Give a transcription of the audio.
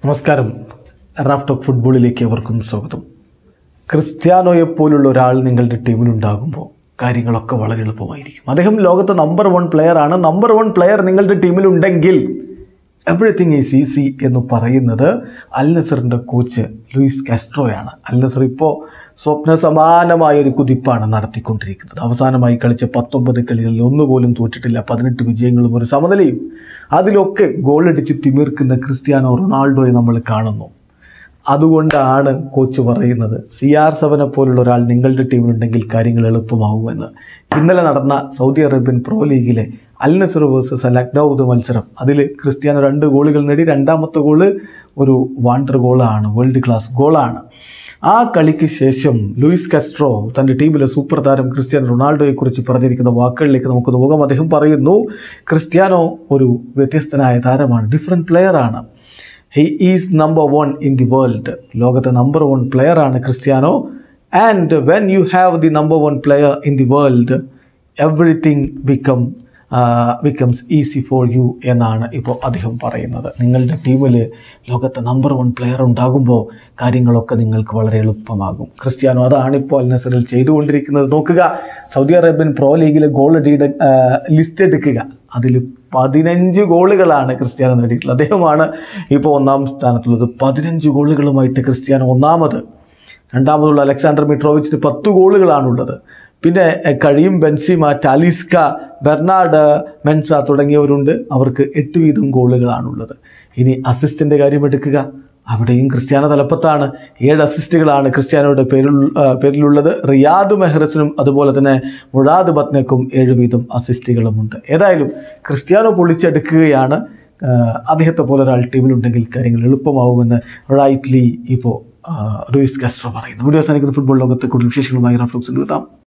നമസ്കാരം Raf talk ഫുട്ബോളിലേക്ക് അവർക്കും സ്വാഗതം ക്രിസ്ത്യാനോയെ പോലുള്ള ഒരാൾ നിങ്ങളുടെ ടീമിലുണ്ടാകുമ്പോൾ കാര്യങ്ങളൊക്കെ വളരെ എളുപ്പമായിരിക്കും അദ്ദേഹം ലോകത്തെ നമ്പർ വൺ പ്ലെയർ ആണ് നമ്പർ വൺ പ്ലെയർ നിങ്ങളുടെ ടീമിലുണ്ടെങ്കിൽ എവറിത്തിങ് ഈസ് ഈസി എന്ന് പറയുന്നത് അൽ നസറിൻ്റെ കോച്ച് ലൂയിസ് കാസ്ട്രോയാണ് അൽ നസർ ഇപ്പോൾ സ്വപ്ന സമാനമായ ഒരു കുതിപ്പാണ് നടത്തിക്കൊണ്ടിരിക്കുന്നത് അവസാനമായി കളിച്ച പത്തൊമ്പത് കളികളിൽ ഒന്നുപോലും തോറ്റിട്ടില്ല പതിനെട്ട് വിജയങ്ങളും ഒരു സമനിലയും അതിലൊക്കെ ഗോളടിച്ച് തിമിർക്കുന്ന ക്രിസ്ത്യാനോ റൊണാൾഡോയെ നമ്മൾ കാണുന്നു അതുകൊണ്ടാണ് കോച്ച് പറയുന്നത് സി ആർ സെവനെ പോലുള്ള ഒരാൾ നിങ്ങളുടെ ടീമിലുണ്ടെങ്കിൽ കാര്യങ്ങൾ എളുപ്പമാവുമെന്ന് ഇന്നലെ നടന്ന സൗദി അറേബ്യൻ പ്രോ ലീഗിലെ അൽ നസർ വേഴ്സസ് അൽ അക്ദൌദ് മത്സരം അതിൽ ക്രിസ്ത്യാനോ രണ്ട് ഗോളുകൾ നേടി രണ്ടാമത്തെ ഗോള് ഒരു വാണ്ടർ ഗോളാണ് വേൾഡ് ക്ലാസ് ഗോളാണ് ആ കളിക്ക് ശേഷം ലൂയിസ് കസ്ട്രോ തൻ്റെ ടീമിലെ സൂപ്പർ താരം ക്രിസ്ത്യാനോ റൊണാൾഡോയെക്കുറിച്ച് പറഞ്ഞിരിക്കുന്ന വാക്കുകളിലേക്ക് നമുക്ക് നോക്കാം അദ്ദേഹം പറയുന്നു ക്രിസ്ത്യാനോ ഒരു വ്യത്യസ്തനായ താരമാണ് ഡിഫറെൻറ്റ് പ്ലെയറാണ് he is number one in the world ലോകത്തെ നമ്പർ വൺ പ്ലെയറാണ് Cristiano and when you have the number one player in the world everything become becomes easy for you എന്നാണ് ഇപ്പോൾ അദ്ദേഹം പറയുന്നത് നിങ്ങളുടെ ടീമിൽ ലോകത്തെ നമ്പർ വൺ പ്ലെയർ ഉണ്ടാകുമ്പോൾ കാര്യങ്ങളൊക്കെ നിങ്ങൾക്ക് വളരെ എളുപ്പമാകും ക്രിസ്ത്യാനോ അതാണ് ഇപ്പോൾ അൽ നസറിൽ ചെയ്തുകൊണ്ടിരിക്കുന്നത് നോക്കുക സൗദി അറേബ്യൻ പ്രോ ലീഗിലെ ഗോൾ അടിയുടെ ലിസ്റ്റ് എടുക്കുക അതിൽ പതിനഞ്ച് ഗോളുകളാണ് ക്രിസ്ത്യാനോ നേടിയിട്ടുള്ളത് അദ്ദേഹമാണ് ഇപ്പോൾ ഒന്നാം സ്ഥാനത്തുള്ളത് പതിനഞ്ച് ഗോളുകളുമായിട്ട് ക്രിസ്ത്യാനോ ഒന്നാമത് രണ്ടാമതുള്ള അലക്സാണ്ടർ മിട്രോവിച്ചിന് പത്ത് ഗോളുകളാണുള്ളത് പിന്നെ എഹ്, കഴിയും ബെൻസിമ ടാലിസ്ക ബെർണാഡ് മെൻസ തുടങ്ങിയവരുണ്ട് അവർക്ക് എട്ട് വീതം ഗോളുകളാണുള്ളത് ഇനി അസിസ്റ്റിൻ്റെ കാര്യം എടുക്കുക അവിടെയും ക്രിസ്ത്യാനോ തലപ്പത്താണ് ഏഴ് അസിസ്റ്റുകളാണ് ക്രിസ്ത്യാനോയുടെ പേരിൽ ആ, പേരിലുള്ളത് റിയാദ് മെഹ്റസിനും അതുപോലെ തന്നെ മുഴാദ് ബത്നക്കും ഏഴ് വീതം അസിസ്റ്റുകളുമുണ്ട് ഏതായാലും ക്രിസ്ത്യാനോ പൊളിച്ചെടുക്കുകയാണ് ആ, അദ്ദേഹത്തെ പോലെ ഒരാൾ ടീമിലുണ്ടെങ്കിൽ കാര്യങ്ങൾ എളുപ്പമാവുമെന്ന് റൈറ്റ്ലി ഇപ്പോൾ ലൂയിസ് കാസ്ട്രോ പറയുന്നു വീഡിയോ അവസാനിക്കുന്ന ഫുട്ബോൾ ലോകത്തെ കൂടുതൽ വിശേഷങ്ങളുമായി റഫ്ലോക്സിൽ എത്താം